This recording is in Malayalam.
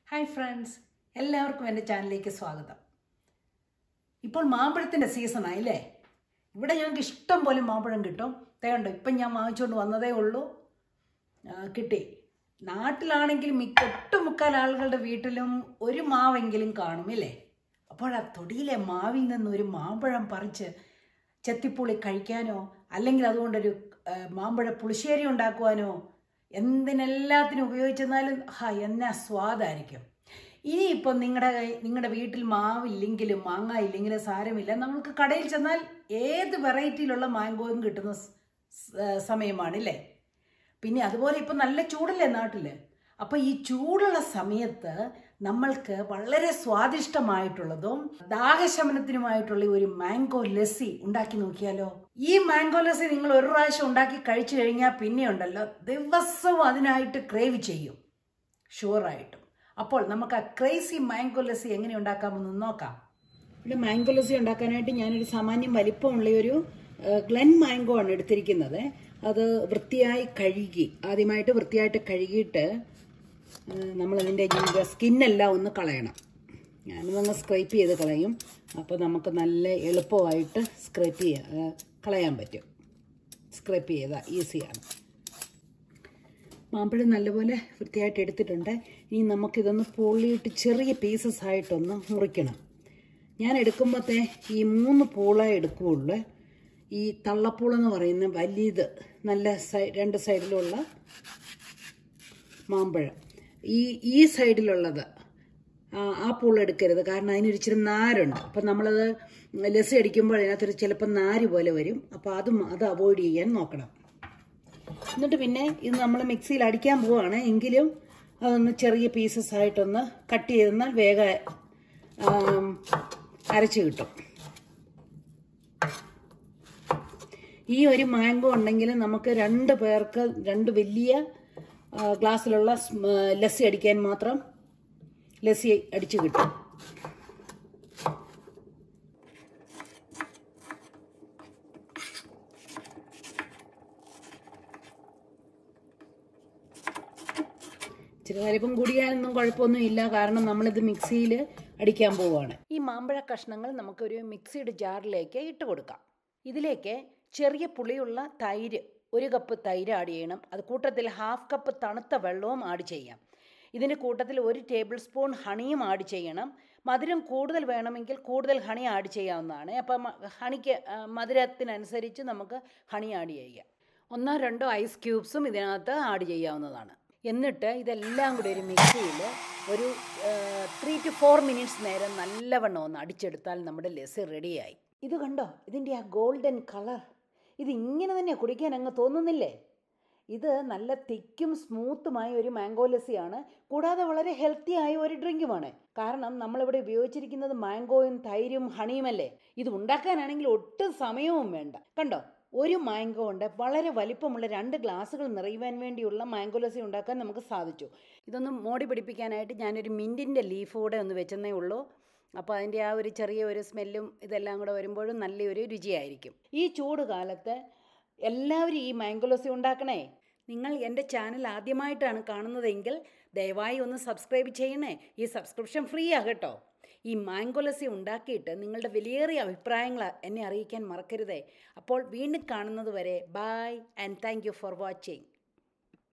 ഹായ് ഫ്രണ്ട്സ് എല്ലാവർക്കും എൻ്റെ ചാനലിലേക്ക് സ്വാഗതം ഇപ്പോൾ മാമ്പഴത്തിൻ്റെ സീസണായില്ലേ ഇവിടെ ഞങ്ങൾക്ക് ഇഷ്ടം പോലെ മാമ്പഴം കിട്ടും തേണ്ട ഇപ്പം ഞാൻ വാങ്ങിച്ചുകൊണ്ട് വന്നതേ ഉള്ളൂ ആ, കിട്ടി നാട്ടിലാണെങ്കിൽ മിക്ക ഒട്ടുമുക്കാൽ ആളുകളുടെ വീട്ടിലും ഒരു മാവെങ്കിലും കാണും ഇല്ലേ അപ്പോൾ ആ തൊടിയിലെ മാവിൽ നിന്ന് ഒരു മാമ്പഴം പറിച്ച് ചെത്തിപ്പുളി കഴിക്കാനോ അല്ലെങ്കിൽ അതുകൊണ്ടൊരു ആ, മാമ്പഴ പുളിശ്ശേരി ഉണ്ടാക്കുവാനോ എന്തിനെല്ലാത്തിനും ഉപയോഗിച്ചെന്നാലും ഹാ എന്നാ സ്വാദായിരിക്കും ഇനിയിപ്പം നിങ്ങളുടെ നിങ്ങളുടെ വീട്ടിൽ മാവില്ലെങ്കിലും മാങ്ങ ഇല്ലെങ്കിലും സാരമില്ല നമുക്ക് കടയിൽ ചെന്നാൽ ഏത് വെറൈറ്റിയിലുള്ള മാങ്കോയും കിട്ടുന്ന സ്- സ്- സമയമാണല്ലേ പിന്നെ അതുപോലെ ഇപ്പം നല്ല ചൂടല്ലേ നാട്ടിൽ അപ്പോൾ ഈ ചൂടുള്ള സമയത്ത് നമ്മൾക്ക് വളരെ സ്വാദിഷ്ടമായിട്ടുള്ളതും ദാഹശമനത്തിനുമായിട്ടുള്ള ഒരു മാംഗോ ലസ്സി ഉണ്ടാക്കി നോക്കിയാലോ ഈ മാംഗോ ലസ്സി നിങ്ങൾ ഒരു പ്രാവശ്യം ഉണ്ടാക്കി കഴിച്ചു കഴിഞ്ഞാൽ പിന്നെ ഉണ്ടല്ലോ ദിവസവും അതിനായിട്ട് ക്രേവ് ചെയ്യും ഷുവറായിട്ടും അപ്പോൾ നമുക്ക് ആ ക്രേസി മാംഗോ ലസ്സി എങ്ങനെ ഉണ്ടാക്കാമെന്ന് നോക്കാം ഇവിടെ മാംഗോ ലസ്സി ഉണ്ടാക്കാനായിട്ട് ഞാനൊരു സാമാന്യം വലിപ്പമുള്ള ഒരു ഏഹ്, ഗ്ലെൻ മാംഗോ ആണ് എടുത്തിരിക്കുന്നത് അത് വൃത്തിയായി കഴുകി ആദ്യമായിട്ട് വൃത്തിയായിട്ട് കഴുകിയിട്ട് ഏഹ്, നമ്മളതിൻ്റെ ഇതിൻ്റെ സ്കിന്നെല്ലാം ഒന്ന് കളയണം ഞാനതൊന്ന് സ്ക്രൈപ്പ് ചെയ്ത് കളയും അപ്പോൾ നമുക്ക് നല്ല എളുപ്പമായിട്ട് സ്ക്രൈപ്പ് ചെയ്യാൻ ഏഹ്, കളയാൻ പറ്റും സ്ക്രൈപ്പ് ചെയ്താൽ ഈസിയാണ് മാമ്പഴം നല്ലപോലെ വൃത്തിയായിട്ട് എടുത്തിട്ടുണ്ട് ഇനി നമുക്കിതൊന്ന് പൊള്ളിയിട്ട് ചെറിയ പീസസ് ആയിട്ടൊന്ന് മുറിക്കണം ഞാൻ എടുക്കുമ്പോഴത്തെ ഈ മൂന്ന് പൂള എടുക്കുകയുള്ളൂ ഈ തള്ളപ്പൂളെന്ന് പറയുന്ന വലിയത് നല്ല സൈ രണ്ട് സൈഡിലുള്ള മാമ്പഴം ഈ ഈ സൈഡിലുള്ളത് ആ, ആ പൂള എടുക്കരുത് കാരണം അതിനൊരു ഇച്ചിരി നാരുണ്ട് അപ്പം നമ്മളത് ലസ്സി അടിക്കുമ്പോൾ അതിനകത്തൊരു ചിലപ്പോൾ നാര് പോലെ വരും അപ്പോൾ അതും അത് അവോയ്ഡ് ചെയ്യാൻ നോക്കണം എന്നിട്ട് പിന്നെ ഇത് നമ്മൾ മിക്സിയിൽ അടിക്കാൻ പോവാണ് എങ്കിലും അതൊന്ന് ചെറിയ പീസസ് ആയിട്ടൊന്ന് കട്ട് ചെയ്തെന്നാൽ വേഗം ആം, അരച്ച് കിട്ടും ഈ ഒരു മാംഗോ ഉണ്ടെങ്കിൽ നമുക്ക് രണ്ട് പേർക്ക് രണ്ട് വലിയ ആ, ഗ്ലാസ്സിലുള്ള സ്മ- ലസ്സി അടിക്കാൻ മാത്രം ലസ്സി അടിച്ച് കിട്ടും ഇച്ചിരി വലിപ്പം കൂടിയാലൊന്നും കുഴപ്പമൊന്നും ഇല്ല കാരണം നമ്മളിത് മിക്സിയിൽ അടിക്കാൻ പോവുകയാണ് ഈ മാമ്പഴ കഷ്ണങ്ങൾ നമുക്കൊരു മിക്സിയുടെ ജാറിലേക്ക് ഇട്ട് കൊടുക്കാം ഇതിലേക്ക് ചെറിയ പുളിയുള്ള തൈര് ഒരു കപ്പ് തൈര് ആഡ് ചെയ്യണം അത് കൂട്ടത്തിൽ ഹാഫ് കപ്പ് തണുത്ത വെള്ളവും ആഡ് ചെയ്യാം ഇതിൻ്റെ കൂട്ടത്തിൽ ഒരു ടേബിൾ സ്പൂൺ ഹണിയും ആഡ് ചെയ്യണം മധുരം കൂടുതൽ വേണമെങ്കിൽ കൂടുതൽ ഹണി ആഡ് ചെയ്യാവുന്നതാണ് അപ്പം ഹണിക്ക് ആ, മധുരത്തിനനുസരിച്ച് നമുക്ക് ഹണി ആഡ് ചെയ്യാം ഒന്നോ രണ്ടോ ഐസ് ക്യൂബ്സും ഇതിനകത്ത് ആഡ് ചെയ്യാവുന്നതാണ് എന്നിട്ട് ഇതെല്ലാം കൂടി ഒരു മിക്സിയിൽ ഒരു ത്രീ ടു ഫോർ മിനിറ്റ്സ് നേരം നല്ലവണ്ണം ഒന്ന് അടിച്ചെടുത്താൽ നമ്മുടെ ലസ്സി റെഡിയായി ഇത് കണ്ടോ ഇതിൻ്റെ ആ ഗോൾഡൻ കളർ ഇത് ഇങ്ങനെ തന്നെ കുടിക്കാൻ അങ്ങ് തോന്നുന്നില്ലേ ഇത് നല്ല തിക്കും സ്മൂത്തുമായ ഒരു മാംഗോ ലസ്സിയാണ് കൂടാതെ വളരെ ഹെൽത്തി ആയ ഒരു ഡ്രിങ്കുമാണ് കാരണം നമ്മളിവിടെ ഉപയോഗിച്ചിരിക്കുന്നത് മാംഗോയും തൈരും ഹണിയുമല്ലേ ഇത് ഉണ്ടാക്കാനാണെങ്കിൽ ഒട്ടും സമയവും വേണ്ട കണ്ടോ ഒരു മാംഗോ കൊണ്ട് വളരെ വലിപ്പമുള്ള രണ്ട് ഗ്ലാസ്സുകൾ നിറയുവാൻ വേണ്ടിയുള്ള മാംഗോ ലസ്സി ഉണ്ടാക്കാൻ നമുക്ക് സാധിച്ചു ഇതൊന്ന് മോടി പിടിപ്പിക്കാനായിട്ട് ഞാനൊരു മിൻറ്റിൻ്റെ ലീഫ് കൂടെ ഒന്ന് വെച്ചെന്നേ ഉള്ളൂ അപ്പോൾ അതിൻ്റെ ആ ഒരു ചെറിയ ഒരു സ്മെല്ലും ഇതെല്ലാം കൂടെ വരുമ്പോഴും നല്ലൊരു രുചിയായിരിക്കും ഈ ചൂട് കാലത്ത് എല്ലാവരും ഈ മാംഗോ ലസ്സി ഉണ്ടാക്കണേ നിങ്ങൾ എൻ്റെ ചാനൽ ആദ്യമായിട്ടാണ് കാണുന്നതെങ്കിൽ ദയവായി ഒന്ന് സബ്സ്ക്രൈബ് ചെയ്യണേ ഈ സബ്സ്ക്രിപ്ഷൻ ഫ്രീ ആകട്ടോ ഈ മാംഗോ ലസ്സി ഉണ്ടാക്കിയിട്ട് നിങ്ങളുടെ വിലയേറിയ അഭിപ്രായങ്ങൾ എന്നെ അറിയിക്കാൻ മറക്കരുതേ അപ്പോൾ വീണ്ടും കാണുന്നത് വരെ bye and thank you for watching